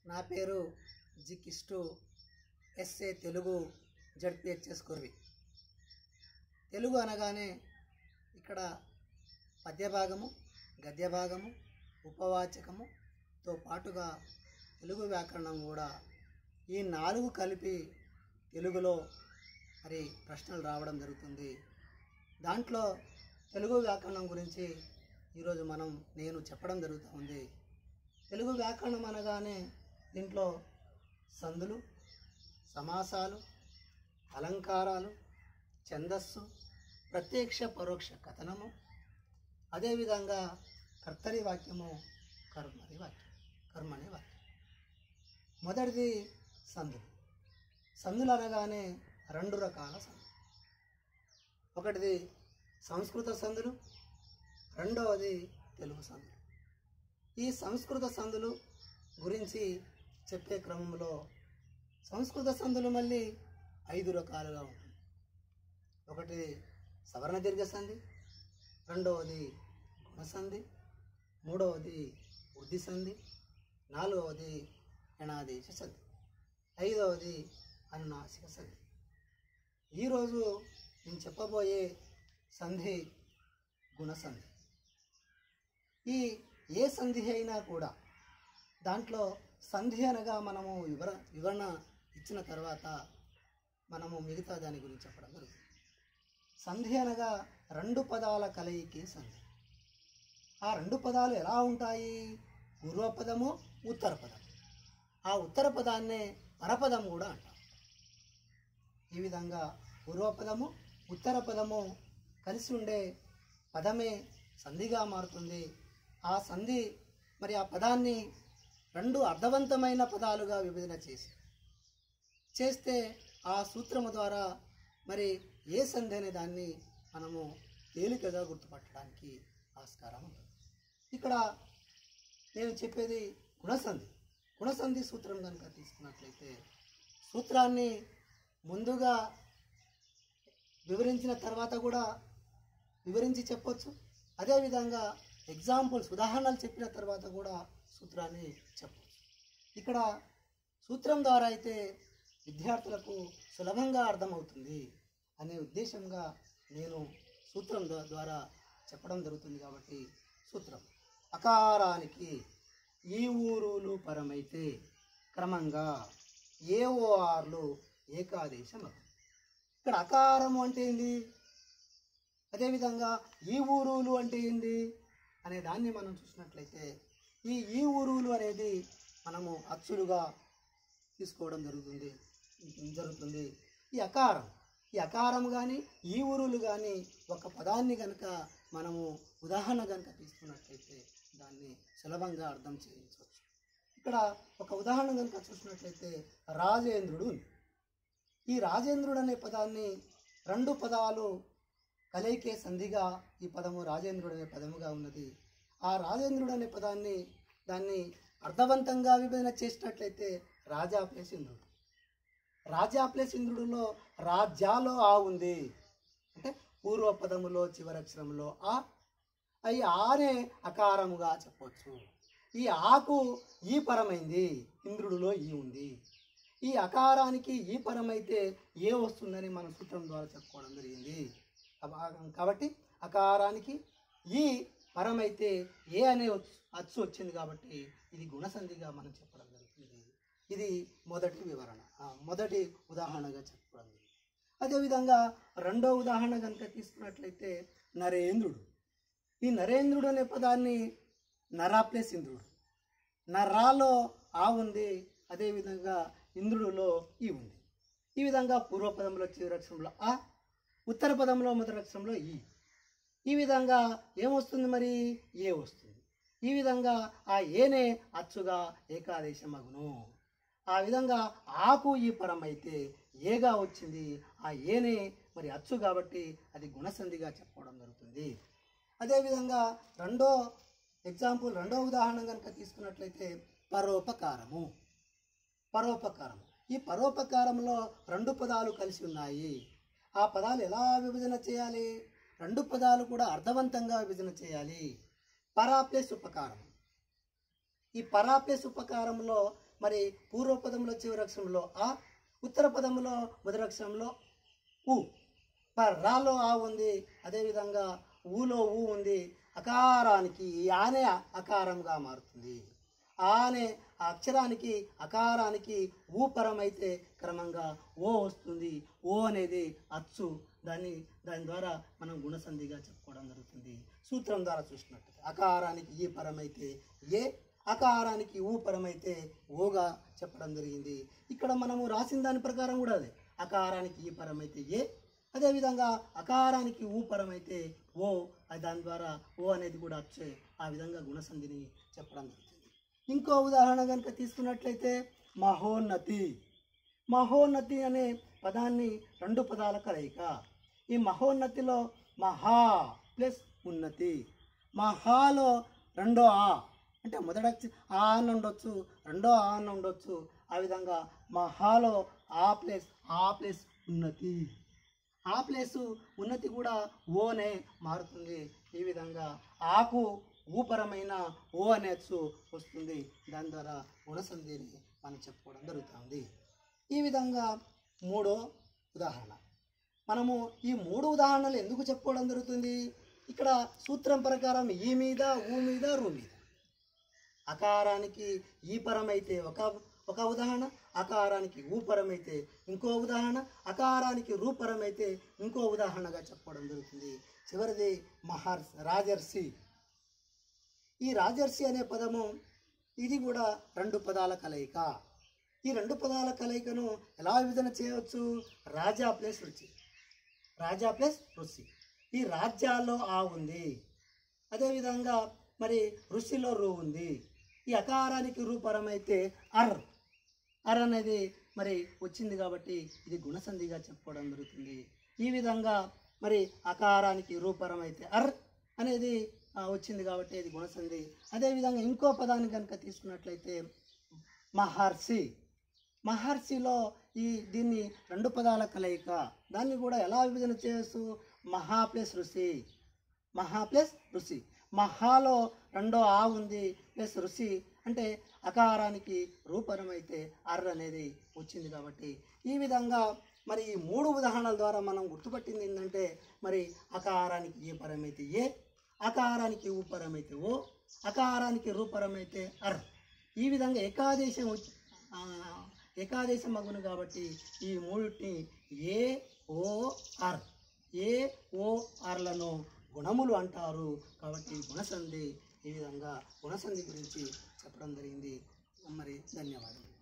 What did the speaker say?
నా పేరు G Kistu SA Telugu ZPHS Kurvi Telugu అనగానే ఇక్కడ పద్య భాగము గద్య భాగము ఉపవాచకముతో పాటుగా తెలుగు వ్యాకరణం కూడా ఈ నాలుగు కలిపి తెలుగులో మరి ప్రశ్నలు రావడం జరుగుతుంది దాంట్లో తెలుగు వ్యాకరణం గురించి ఈరోజు మనం నేను చెప్పడం జరుగుతూ ఉంది తెలుగు వ్యాకరణం అనగానే దీంట్లో సందులు సమాసాలు అలంకారాలు ఛందస్సు ప్రత్యక్ష పరోక్ష కథనము అదేవిధంగా కర్తరి వాక్యము కర్మరి వాక్యం కర్మని వాక్యం మొదటిది సందులు సందులు అనగానే రెండు రకాల సందులు ఒకటిది సంస్కృత సందులు రెండవది తెలుగు సందులు ఈ సంస్కృత సందులు గురించి చెప్పే క్రమంలో సంస్కృత సందులు మళ్ళీ ఐదు రకాలుగా ఉంటుంది ఒకటి సవర్ణ దీర్ఘ సంధి రెండవది గుణసంధి మూడవది వృద్ధి సంధి నాలుగవది ఎణాదేశ సంధి ఐదవది అనునాసిక సంధి ఈరోజు నేను చెప్పబోయే సంధి గుణసంధి ఈ ఏ సంధి అయినా కూడా దాంట్లో సంధి అనగా మనము వివర వివరణ ఇచ్చిన తర్వాత మనము మిగతా దాని గురించి చెప్పడం జరుగుతుంది సంధి అనగా రెండు పదాల కలయికే సంధి ఆ రెండు పదాలు ఎలా ఉంటాయి పూర్వపదము ఉత్తర పదం ఆ ఉత్తర పదాన్నే పరపదం కూడా అంటాం ఈ విధంగా పూర్వపదము ఉత్తర పదము కలిసి ఉండే పదమే సంధిగా మారుతుంది ఆ సంధి మరి ఆ పదాన్ని రెండు అర్థవంతమైన పదాలుగా విభజన చేసి చేస్తే ఆ సూత్రము ద్వారా మరి ఏ సంధి అనే దాన్ని మనము తేలికగా గుర్తుపట్టడానికి ఆస్కారం ఉంటుంది ఇక్కడ నేను చెప్పేది గుణసంధి గుణసంధి సూత్రం కనుక తీసుకున్నట్లయితే సూత్రాన్ని ముందుగా వివరించిన తర్వాత కూడా వివరించి చెప్పొచ్చు అదేవిధంగా ఎగ్జాంపుల్స్ ఉదాహరణలు చెప్పిన తర్వాత కూడా సూత్రాన్ని చెప్పవచ్చు ఇక్కడ సూత్రం ద్వారా అయితే విద్యార్థులకు సులభంగా అర్థమవుతుంది అనే ఉద్దేశంగా నేను సూత్రం ద్వా- ద్వారా చెప్పడం జరుగుతుంది కాబట్టి సూత్రం అకారానికి ఈ ఊరులు పరమైతే క్రమంగా ఏఓఆర్లు ఏకాదేశం అగును. ఇక్కడ అకారము అంటే ఏంది అదేవిధంగా ఈ ఊరులు అంటే ఏంది అనే దాన్ని మనం చూసినట్లయితే ఈ ఈ ఊరులు అనేది మనము అచ్చులుగా తీసుకోవడం జరుగుతుంది జరుగుతుంది ఈ అకారం ఈ అకారం కానీ ఈ ఊరులు కానీ ఒక పదాన్ని కనుక మనము ఉదాహరణ కనుక తీసుకున్నట్లయితే దాన్ని సులభంగా అర్థం చేయించవచ్చు ఇక్కడ ఒక ఉదాహరణ కనుక చూసినట్లయితే రాజేంద్రుడు ఉంది ఈ రాజేంద్రుడు అనే పదాన్ని రెండు పదాలు కలయికే సంధిగా ఈ పదము రాజేంద్రుడు అనే పదముగా ఉన్నది ఆ రాజేంద్రుడు అనే పదాన్ని దాన్ని అర్థవంతంగా విభజన చేసినట్లయితే రాజా ప్లస్ ఇంద్రుడు రాజా ప్లస్ ఇంద్రుడులో రాజ్యాలో ఆ ఉంది అంటే పూర్వ పదములో చివరక్షరంలో ఆ అవి ఆనే అకారముగా చెప్పవచ్చు ఈ ఆకు ఈ పరమైంది ఇంద్రుడిలో ఈ ఉంది ఈ అకారానికి ఈ పరమైతే ఏ వస్తుందని మన సూత్రం ద్వారా చెప్పుకోవడం జరిగింది కబా- కాబట్టి అకారానికి ఈ పరమైతే ఏ అనే వచ్చు- అచ్చు వచ్చింది కాబట్టి ఇది గుణసంధిగా మనం చెప్పడం జరుగుతుంది ఇది మొదటి వివరణ ఆ, మొదటి ఉదాహరణగా చెప్పుకోవడం జరిగింది అదేవిధంగా రెండో ఉదాహరణ కనుక తీసుకున్నట్లయితే నరేంద్రుడు ఈ నరేంద్రుడు అనే పదాన్ని నరా ప్లస్ ఇంద్రుడు నరాలో ఆ ఉంది అదేవిధంగా ఇంద్రుడిలో ఈ ఉంది ఈ విధంగా పూర్వపదంలో చివరి అక్షరంలో ఆ ఉత్తర పదంలో మొదటి అక్షరంలో ఈ ఈ విధంగా ఏమొస్తుంది మరి ఏ వస్తుంది ఈ విధంగా ఆ ఏనే అచ్చుగా ఏకాదేశం అగును ఆ విధంగా ఆకు ఈ పరం అయితే ఏగా వచ్చింది ఆ ఏనే మరి అచ్చు కాబట్టి అది గుణసంధిగా చెప్పుకోవడం జరుగుతుంది అదేవిధంగా రెండో ఎగ్జాంపుల్ రెండో ఉదాహరణ కనుక తీసుకున్నట్లయితే పరోపకారము పరోపకారం ఈ పరోపకారంలో రెండు పదాలు కలిసి ఉన్నాయి ఆ పదాలు ఎలా విభజన చేయాలి రెండు పదాలు కూడా అర్థవంతంగా విభజన చేయాలి పరా ప్లస్ ఉపకారం ఈ పరా ప్లస్ ఉపకారంలో మరి పూర్వ పదంలో చివరి అక్షరంలో ఆ ఉత్తర పదంలో మొదటి అక్షరంలో ఊ మరి రాలో ఆ ఉంది అదేవిధంగా ఊలో ఊ ఉంది అకారానికి ఈ ఆనే అకారంగా మారుతుంది ఆనే ఆ అక్షరానికి అకారానికి ఊ పరమైతే క్రమంగా ఓ వస్తుంది ఓ అనేది అచ్చు దాన్ని దాని ద్వారా మనం గుణసంధిగా చెప్పుకోవడం జరుగుతుంది సూత్రం ద్వారా చూసినట్టు అకారానికి ఈ పరమైతే ఏ అకారానికి ఊ పరమైతే ఓగా చెప్పడం జరిగింది ఇక్కడ మనము రాసిన దాని ప్రకారం కూడా అదే అకారానికి ఈ పరమైతే ఏ అదేవిధంగా అకారానికి ఊ పరమైతే ఓ అది దాని ద్వారా ఓ అనేది కూడా వచ్చే ఆ విధంగా గుణసంధిని చెప్పడం జరుగుతుంది ఇంకో ఉదాహరణ కనుక తీసుకున్నట్లయితే మహోన్నతి మహోన్నతి అనే పదాన్ని రెండు పదాల కలయిక ఈ మహోన్నతిలో మహా ప్లస్ ఉన్నతి మహాలో రెండో ఆ అంటే మొదట అక్ష- ఆ అని ఉండొచ్చు రెండో ఆ అని ఉండొచ్చు ఆ విధంగా మహాలో ఆ ప్లస్ ఆ ప్లస్ ఉన్నతి ఆ ప్లేసు ఉన్నతి కూడా ఓనే మారుతుంది ఈ విధంగా ఆకు ఊపరమైన ఓ అనే అచ్చు వస్తుంది దాని ద్వారా గుణసంధిని మనం చెప్పుకోవడం జరుగుతుంది ఈ విధంగా మూడో ఉదాహరణ మనము ఈ మూడు ఉదాహరణలు ఎందుకు చెప్పుకోవడం జరుగుతుంది ఇక్కడ సూత్రం ప్రకారం ఈ మీద ఊ మీద రు మీద అకారానికి ఈ పరమైతే ఒక ఒక ఉదాహరణ అకారానికి ఊపరమైతే ఇంకో ఉదాహరణ అకారానికి రూపరమైతే ఇంకో ఉదాహరణగా చెప్పడం జరుగుతుంది చివరిది మహర్షి రాజర్షి ఈ రాజర్షి అనే పదము ఇది కూడా రెండు పదాల కలయిక ఈ రెండు పదాల కలయికను ఎలా విభజన చేయవచ్చు రాజా ప్లస్ రుచి రాజా ప్లస్ రుచి ఈ రాజ్యాల్లో ఆ ఉంది అదేవిధంగా మరి ఋషిలో రు ఉంది ఈ అకారానికి రూపరమైతే అర్ అర్ అనేది మరి వచ్చింది కాబట్టి ఇది గుణసంధిగా చెప్పుకోవడం జరుగుతుంది ఈ విధంగా మరి అకారానికి రూపరం అయితే అర్ అనేది ఆ, వచ్చింది కాబట్టి ఇది గుణసంధి అదేవిధంగా ఇంకో పదాన్ని కనుక తీసుకున్నట్లయితే మహర్షి మహర్షిలో ఈ దీన్ని రెండు పదాల కలయిక దాన్ని కూడా ఎలా విభజన చేయొచ్చు మహా ప్లస్ ఋషి మహా ప్లస్ ఋషి మహాలో రెండో ఆ ఉంది ప్లస్ ఋషి అంటే అకారానికి రూపరమైతే అర్ర అనేది వచ్చింది కాబట్టి ఈ విధంగా మరి ఈ మూడు ఉదాహరణల ద్వారా మనం గుర్తుపట్టింది ఏంటంటే మరి అకారానికి ఏ పరమైతే ఏ అకారానికి ఊపరమైతే ఓ అకారానికి రూపరమైతే అర్ ఈ విధంగా ఏకాదేశం వచ్చి- ఆ, ఏకాదేశం మగును కాబట్టి ఈ మూడింటిని ఏ ఓ ఆర్ ఏ ఓ ఆర్లను గుణములు అంటారు కాబట్టి గుణసంధి ఈ విధంగా గుణసంధి గురించి చెప్పడం జరిగింది మరి ధన్యవాదాలు